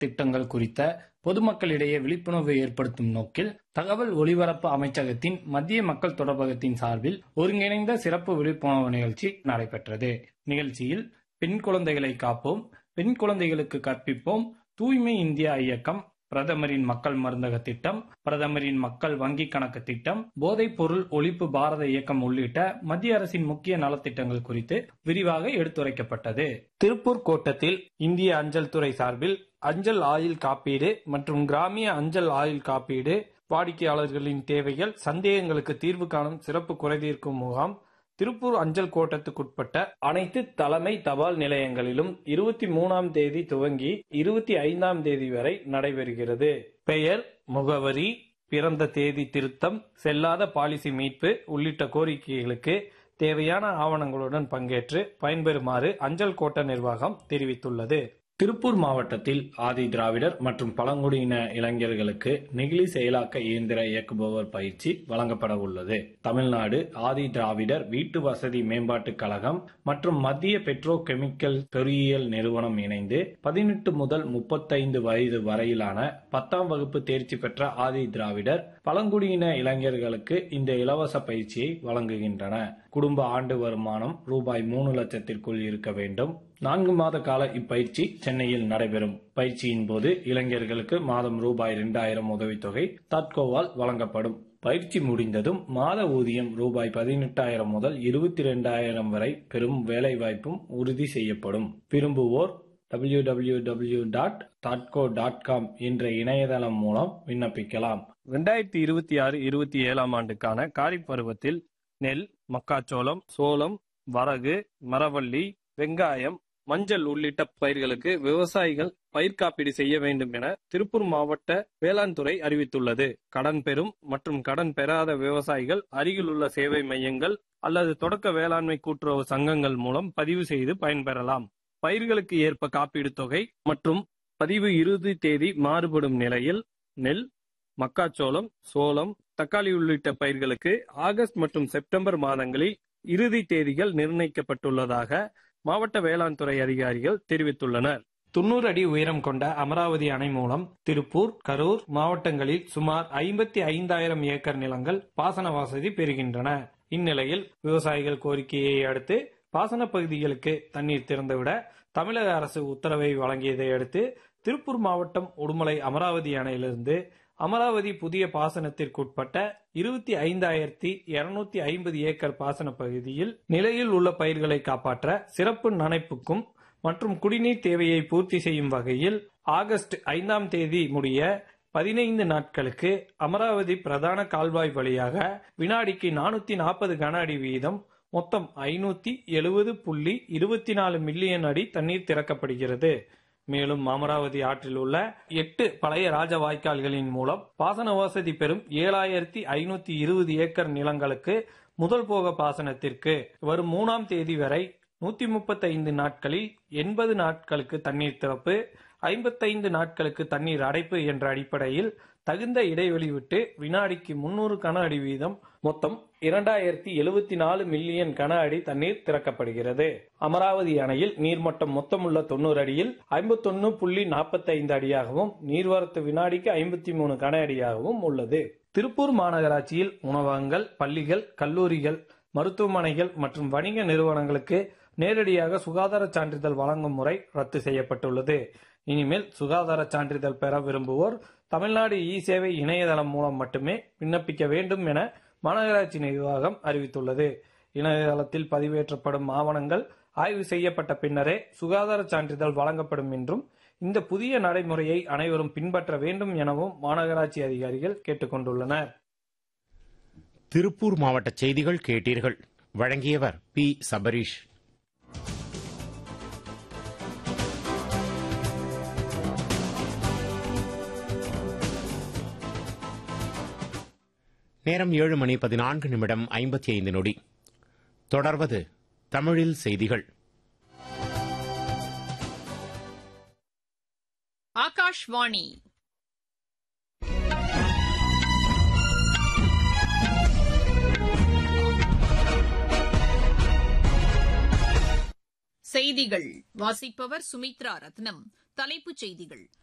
திட்டங்கள் குறித்த பொதுமக்களிடையே விழிப்புணர்வு ஏற்படுத்தும் நோக்கில் தகவல் ஒலிபரப்பு அமைச்சகத்தின் மத்திய மக்கள் தொடர்பகத்தின் சார்பில் ஒருங்கிணைந்த சிறப்பு விழிப்புணர்வு நிகழ்ச்சி நடைபெற்றது நிகழ்ச்சியில் பெண் குழந்தைகளை காப்போம் பெண் குழந்தைகளுக்கு கற்பிப்போம் தூய்மை இந்தியா இயக்கம் பிரதமரின் மக்கள் மருந்தக திட்டம் பிரதமரின் மக்கள் வங்கி கணக்கு திட்டம் போதைப் பொருள் ஒழிப்பு பாரத இயக்கம் உள்ளிட்ட மத்திய அரசின் முக்கிய நலத்திட்டங்கள் குறித்து விரிவாக எடுத்துரைக்கப்பட்டது திருப்பூர் கோட்டத்தில் இந்திய அஞ்சல் துறை சார்பில் அஞ்சல் ஆயுள் காப்பீடு மற்றும் கிராமிய அஞ்சல் ஆயுள் காப்பீடு வாடிக்கையாளர்களின் தேவைகள் சந்தேகங்களுக்கு தீர்வு காணும் சிறப்பு குறைதீர்க்கும் முகாம் திருப்பூர் அஞ்சல் கோட்டத்துக்குட்பட்ட அனைத்து தலைமை தபால் நிலையங்களிலும் இருபத்தி மூணாம் தேதி துவங்கி இருபத்தி ஐந்தாம் தேதி வரை நடைபெறுகிறது பெயர் முகவரி பிறந்த தேதி திருத்தம் செல்லாத பாலிசி மீட்பு உள்ளிட்ட கோரிக்கைகளுக்கு தேவையான ஆவணங்களுடன் பங்கேற்று பயன்பெறுமாறு அஞ்சல் கோட்ட நிர்வாகம் தெரிவித்துள்ளது திருப்பூர் மாவட்டத்தில் ஆதி திராவிடர் மற்றும் பழங்குடியின இளைஞர்களுக்கு நெகிழி செயலாக்க இயந்திர இயக்குபவர் பயிற்சி வழங்கப்பட உள்ளது தமிழ்நாடு ஆதி திராவிடர் வீட்டு வசதி மேம்பாட்டுக் கழகம் மற்றும் மத்திய பெட்ரோ கெமிக்கல் பொறியியல் நிறுவனம் இணைந்து பதினெட்டு முதல் முப்பத்தைந்து வயது வரையிலான பத்தாம் வகுப்பு தேர்ச்சி பெற்ற ஆதி திராவிடர் பழங்குடியின இளைஞர்களுக்கு இந்த இலவச பயிற்சியை வழங்குகின்றன குடும்ப ஆண்டு வருமானம் ரூபாய் மூணு லட்சத்திற்குள் இருக்க வேண்டும் நான்கு மாத கால இப்பயிற்சி சென்னையில் நடைபெறும் பயிற்சியின் போது இளைஞர்களுக்கு மாதம் ரூபாய் இரண்டாயிரம் உதவித்தொகை தாட்கோவால் வழங்கப்படும் பயிற்சி முடிந்ததும் மாத ஊதியம் ரூபாய் பதினெட்டாயிரம் முதல் இருபத்தி இரண்டாயிரம் வரை பெறும் வேலைவாய்ப்பும் உறுதி செய்யப்படும் விரும்புவோர் டபிள்யூ டபிள்யூ டபிள்யூ டாட் தாட்கோ டாட் காம் என்ற இணையதளம் மூலம் விண்ணப்பிக்கலாம் ரெண்டாயிரத்தி இருபத்தி ஆறு இருபத்தி ஏழாம் ஆண்டுக்கான காரிப் பருவத்தில் நெல் மக்காச்சோளம் சோளம் வரகு மரவள்ளி வெங்காயம் மஞ்சள் உள்ளிட்ட பயிர்களுக்கு விவசாயிகள் பயிர் காப்பீடு செய்ய வேண்டும் என திருப்பூர் மாவட்ட வேளாண் துறை அறிவித்துள்ளது கடன் பெறும் மற்றும் கடன் பெறாத விவசாயிகள் அருகிலுள்ள சேவை மையங்கள் அல்லது தொடக்க வேளாண்மை கூட்டுறவு சங்கங்கள் மூலம் பதிவு செய்து பயன்பெறலாம் பயிர்களுக்கு ஏற்ப காப்பீடு தொகை மற்றும் பதிவு இறுதி தேதி மாறுபடும் நிலையில் நெல் மக்காச்சோளம் சோளம் தக்காளி உள்ளிட்ட பயிர்களுக்கு ஆகஸ்ட் மற்றும் செப்டம்பர் மாதங்களில் இறுதி தேதிகள் நிர்ணயிக்கப்பட்டுள்ளதாக மாவட்ட வேளாண் துறை அதிகாரிகள் தெரிவித்துள்ளனர் தொண்ணூறு அடி உயரம் கொண்ட அமராவதி அணை மூலம் திருப்பூர் கரூர் மாவட்டங்களில் சுமார் ஐம்பத்தி ஐந்தாயிரம் ஏக்கர் நிலங்கள் பாசன வசதி பெறுகின்றன இந்நிலையில் விவசாயிகள் கோரிக்கையை அடுத்து பாசன பகுதிகளுக்கு தண்ணீர் திறந்துவிட தமிழக அரசு உத்தரவை வழங்கியதை அடுத்து திருப்பூர் மாவட்டம் உடுமலை அமராவதி அணையிலிருந்து அமராவதி புதிய பாசனத்திற்குட்பட்ட இருபத்தி ஐந்தாயிரத்தி இருநூத்தி ஐம்பது ஏக்கர் பாசன பகுதியில் நிலையில் உள்ள பயிர்களை காப்பாற்ற சிறப்பு நனைப்புக்கும் மற்றும் குடிநீர் தேவையை பூர்த்தி செய்யும் வகையில் ஆகஸ்ட் ஐந்தாம் தேதி முடிய பதினைந்து நாட்களுக்கு அமராவதி பிரதான கால்வாய் வழியாக வினாடிக்கு நானூத்தி நாற்பது கன அடி வீதம் மொத்தம் ஐநூத்தி எழுபது புள்ளி இருபத்தி நாலு மில்லியன் அடி தண்ணீர் திறக்கப்படுகிறது மேலும் அமராவதி ஆற்றில் உள்ள எட்டு பழைய ராஜ வாய்க்கால்களின் மூலம் பாசன வசதி பெறும் ஏழாயிரத்தி ஐநூத்தி இருபது ஏக்கர் நிலங்களுக்கு முதல் போக பாசனத்திற்கு வரும் மூணாம் தேதி வரை நூத்தி முப்பத்தைந்து நாட்களில் எண்பது நாட்களுக்கு தண்ணீர் திறப்பு ஐம்பத்தைந்து நாட்களுக்கு தண்ணீர் அடைப்பு என்ற அடிப்படையில் தகுந்த இடைவெளி விட்டு வினாடிக்கு முன்னூறு கன அடி வீதம் மொத்தம் இரண்டாயிரத்தி எழுபத்தி நாலு மில்லியன் கன அடி தண்ணீர் திறக்கப்படுகிறது அமராவதி அணையில் நீர்மட்டம் மொத்தமுள்ள தொண்ணூறு அடியில் ஐம்பத்தொன்னு புள்ளி நாற்பத்தைந்து அடியாகவும் நீர்வரத்து வினாடிக்கு ஐம்பத்தி மூணு கன அடியாகவும் உள்ளது திருப்பூர் மாநகராட்சியில் உணவகங்கள் பள்ளிகள் கல்லூரிகள் மருத்துவமனைகள் மற்றும் வணிக நிறுவனங்களுக்கு நேரடியாக சுகாதார சான்றிதழ் வழங்கும் முறை ரத்து செய்யப்பட்டுள்ளது இனிமேல் சுகாதார சான்றிதழ் பெற விரும்புவோர் தமிழ்நாடு இ சேவை இணையதளம் மூலம் மட்டுமே விண்ணப்பிக்க வேண்டும் என மாநகராட்சி நிர்வாகம் அறிவித்துள்ளது இணையதளத்தில் பதிவேற்றப்படும் ஆவணங்கள் ஆய்வு செய்யப்பட்ட பின்னரே சுகாதார சான்றிதழ் வழங்கப்படும் என்றும் இந்த புதிய நடைமுறையை அனைவரும் பின்பற்ற வேண்டும் எனவும் மாநகராட்சி அதிகாரிகள் கேட்டுக்கொண்டுள்ளனர் திருப்பூர் மாவட்ட செய்திகள் கேட்டீர்கள் வழங்கியவர் பி சபரீஷ் நேரம் ஏழு மணி பதினான்கு நிமிடம் ஐம்பத்தி ஐந்து நொடி தொடர்வது தமிழில் செய்திகள் ஆகாஷ்வாணி செய்திகள் வாசிப்பவர் சுமித்ரா ரத்னம் தலைப்புச் செய்திகள்